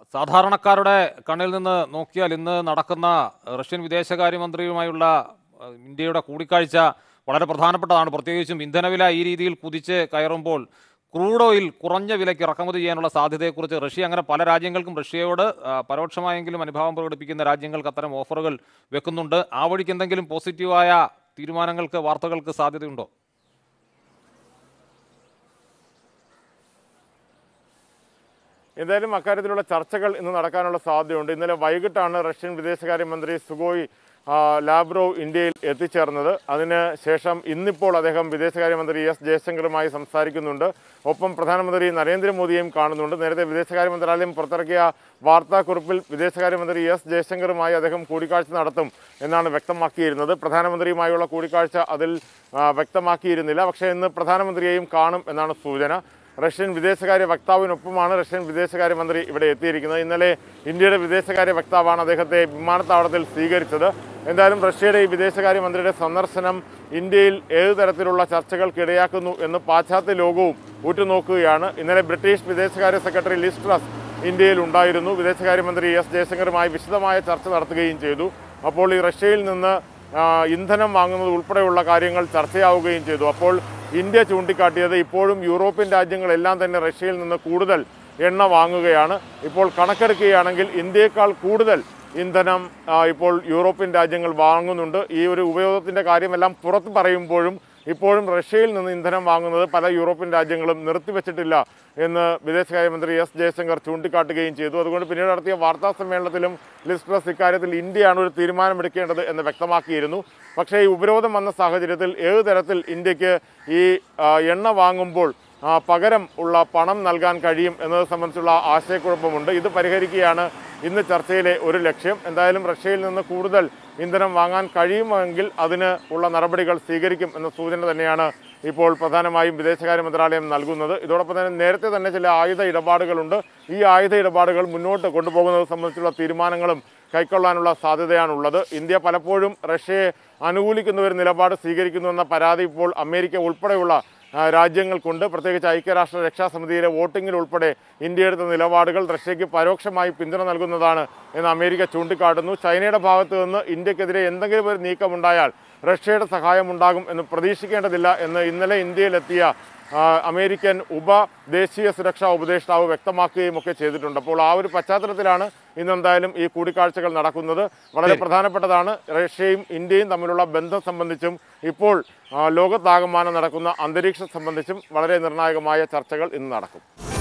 സാധാരണക്കാരുടെ കണ്ണിൽ നിന്ന് നോക്കിയാൽ ഇന്ന് നടക്കുന്ന റഷ്യൻ വിദേശകാര്യമന്ത്രിയുമായുള്ള ആ, ഇന്ത്യയുടെ കൂടിക്കാഴ്ച വളരെ പ്രധാനപ്പെട്ടതാണ് പ്രത്യേകിച്ചും ഇന്ധനവില ഈ രീതിയിൽ കുതിച്ച് കയറുമ്പോൾ ക്രൂഡ് ഓയിൽ കുറഞ്ഞ വിലയ്ക്ക് ഇറക്കുമതി ചെയ്യാനുള്ള സാധ്യതയെക്കുറിച്ച് റഷ്യ അങ്ങനെ പല രാജ്യങ്ങൾക്കും റഷ്യയോട് ആ, പരോക്ഷമായെങ്കിലും അനുഭാവം പ്രകടിപ്പിക്കുന്ന രാജ്യങ്ങൾക്ക് അത്തരം ഓഫറുകൾ വെക്കുന്നുണ്ട് ആ വഴിക്ക് എന്തെങ്കിലും പോസിറ്റീവായ തീരുമാനങ്ങൾക്ക് വാർത്തകൾക്ക് സാധ്യതയുണ്ടോ എന്തായാലും അക്കാര്യത്തിലുള്ള ചർച്ചകൾ ഇന്ന് നടക്കാനുള്ള സാധ്യതയുണ്ട് ഇന്നലെ വൈകിട്ടാണ് റഷ്യൻ വിദേശകാര്യമന്ത്രി സുഗോയ് ആ, ലാവ്റോവ് ഇന്ത്യയിൽ എത്തിച്ചേർന്നത് അതിന് ശേഷം ഇന്നിപ്പോൾ അദ്ദേഹം വിദേശകാര്യമന്ത്രി എസ് ജയശങ്കറുമായി സംസാരിക്കുന്നുണ്ട് ഒപ്പം പ്രധാനമന്ത്രി നരേന്ദ്രമോദിയെയും കാണുന്നുണ്ട് നേരത്തെ വിദേശകാര്യ മന്ത്രാലയം പുറത്തിറക്കിയ വാർത്താക്കുറിപ്പിൽ വിദേശകാര്യമന്ത്രി എസ് ജയശങ്കറുമായി അദ്ദേഹം കൂടിക്കാഴ്ച നടത്തും എന്നാണ് വ്യക്തമാക്കിയിരുന്നത് പ്രധാനമന്ത്രിയുമായുള്ള കൂടിക്കാഴ്ച അതിൽ ആ, വ്യക്തമാക്കിയിരുന്നില്ല പക്ഷേ ഇന്ന് പ്രധാനമന്ത്രിയെയും കാണും എന്നാണ് സൂചന റഷ്യൻ വിദേശകാര്യ വക്താവിനൊപ്പമാണ് റഷ്യൻ വിദേശകാര്യമന്ത്രി ഇവിടെ എത്തിയിരിക്കുന്നത് ഇന്നലെ ഇന്ത്യയുടെ വിദേശകാര്യ വക്താവാണ് അദ്ദേഹത്തെ വിമാനത്താവളത്തിൽ സ്വീകരിച്ചത് എന്തായാലും റഷ്യയുടെ ഈ വിദേശകാര്യമന്ത്രിയുടെ സന്ദർശനം ഇന്ത്യയിൽ ഏത് തരത്തിലുള്ള ചർച്ചകൾക്ക് ഇടയാക്കുന്നു എന്ന് പാശ്ചാത്യ ലോകവും ഉറ്റുനോക്കുകയാണ് ഇന്നലെ ബ്രിട്ടീഷ് വിദേശകാര്യ സെക്രട്ടറി ലിസ് ട്രസ് ഇന്ത്യയിൽ ഉണ്ടായിരുന്നു വിദേശകാര്യമന്ത്രി എസ് ജയശങ്കറുമായി വിശദമായ ചർച്ച നടത്തുകയും ചെയ്തു അപ്പോൾ ഈ റഷ്യയിൽ നിന്ന് ആ, ഇന്ധനം വാങ്ങുന്നത് ഉൾപ്പെടെയുള്ള കാര്യങ്ങൾ ചർച്ചയാവുകയും ചെയ്തു അപ്പോൾ ഇന്ത്യ ചൂണ്ടിക്കാട്ടിയത് ഇപ്പോഴും യൂറോപ്യൻ രാജ്യങ്ങളെല്ലാം തന്നെ റഷ്യയിൽ നിന്ന് കൂടുതൽ എണ്ണ വാങ്ങുകയാണ് ഇപ്പോൾ കണക്കെടുക്കുകയാണെങ്കിൽ ഇന്ത്യയേക്കാൾ കൂടുതൽ ഇന്ധനം ആ, ഇപ്പോൾ യൂറോപ്യൻ രാജ്യങ്ങൾ വാങ്ങുന്നുണ്ട് ഈ ഒരു ഉപയോഗത്തിൻ്റെ കാര്യമെല്ലാം പുറത്ത് പറയുമ്പോഴും ഇപ്പോഴും റഷ്യയിൽ നിന്ന് ഇന്ധനം വാങ്ങുന്നത് പല യൂറോപ്യൻ രാജ്യങ്ങളും നിർത്തിവെച്ചിട്ടില്ല എന്ന് വിദേശകാര്യമന്ത്രി എസ് ജയശങ്കർ ചൂണ്ടിക്കാട്ടുകയും ചെയ്തു അതുകൊണ്ട് പിന്നീട് നടത്തിയ വാർത്താ സമ്മേളനത്തിലും ലിസ്ട്രസ് ഇക്കാര്യത്തിൽ ഇന്ത്യയാണ് ഒരു തീരുമാനമെടുക്കേണ്ടത് എന്ന് വ്യക്തമാക്കിയിരുന്നു പക്ഷേ ഈ ഉപരോധം വന്ന സാഹചര്യത്തിൽ ഏത് തരത്തിൽ ഇന്ത്യക്ക് ഈ ആ, എണ്ണ വാങ്ങുമ്പോൾ ആ, പകരം ഉള്ള പണം നൽകാൻ കഴിയും എന്നത് സംബന്ധിച്ചുള്ള ആശയക്കുഴപ്പമുണ്ട് ഇത് പരിഹരിക്കുകയാണ് ഇന്ന് ചർച്ചയിലെ ഒരു ലക്ഷ്യം എന്തായാലും റഷ്യയിൽ നിന്ന് കൂടുതൽ ഇന്ധനം വാങ്ങാൻ കഴിയുമെങ്കിൽ അതിന് ഉള്ള നടപടികൾ സ്വീകരിക്കും എന്ന സൂചന തന്നെയാണ് ഇപ്പോൾ പ്രധാനമായും വിദേശകാര്യ മന്ത്രാലയം നൽകുന്നത് ഇതോടൊപ്പം തന്നെ നേരത്തെ തന്നെ ചില ആയുധ ഇടപാടുകളുണ്ട് ഈ ആയുധ ഇടപാടുകൾ മുന്നോട്ട് കൊണ്ടുപോകുന്നത് സംബന്ധിച്ചുള്ള തീരുമാനങ്ങളും കൈക്കൊള്ളാനുള്ള സാധ്യതയാണുള്ളത് ഇന്ത്യ പലപ്പോഴും റഷ്യയെ അനുകൂലിക്കുന്ന ഒരു നിലപാട് സ്വീകരിക്കുന്നുവെന്ന പരാതി ഇപ്പോൾ അമേരിക്ക ഉൾപ്പെടെയുള്ള ആ, രാജ്യങ്ങൾക്കുണ്ട് പ്രത്യേകിച്ച് ഐക്യരാഷ്ട്ര രക്ഷാസമിതിയിലെ വോട്ടിങ്ങിൽ ഉൾപ്പെടെ ഇന്ത്യ എടുത്ത നിലപാടുകൾ റഷ്യയ്ക്ക് പരോക്ഷമായി പിന്തുണ നൽകുന്നതാണ് എന്ന് അമേരിക്ക ചൂണ്ടിക്കാട്ടുന്നു ചൈനയുടെ ഭാഗത്ത് നിന്ന് ഇന്ത്യക്കെതിരെ എന്തെങ്കിലും ഒരു നീക്കമുണ്ടായാൽ റഷ്യയുടെ സഹായം ഉണ്ടാകും എന്ന് പ്രതീക്ഷിക്കേണ്ടതില്ല എന്ന് ഇന്നലെ ഇന്ത്യയിലെത്തിയ ആ, അമേരിക്കൻ ഉപ ദേശീയ സുരക്ഷാ ഉപദേഷ്ടാവ് വ്യക്തമാക്കുകയും ഒക്കെ ചെയ്തിട്ടുണ്ട് അപ്പോൾ ആ ഒരു പശ്ചാത്തലത്തിലാണ് ഇന്നെന്തായാലും ഈ കൂടിക്കാഴ്ചകൾ നടക്കുന്നത് വളരെ പ്രധാനപ്പെട്ടതാണ് റഷ്യയും ഇന്ത്യയും തമ്മിലുള്ള ബന്ധം സംബന്ധിച്ചും ഇപ്പോൾ ആ, ലോകത്താകമാനം നടക്കുന്ന അന്തരീക്ഷം സംബന്ധിച്ചും വളരെ നിർണായകമായ ചർച്ചകൾ ഇന്ന് നടക്കും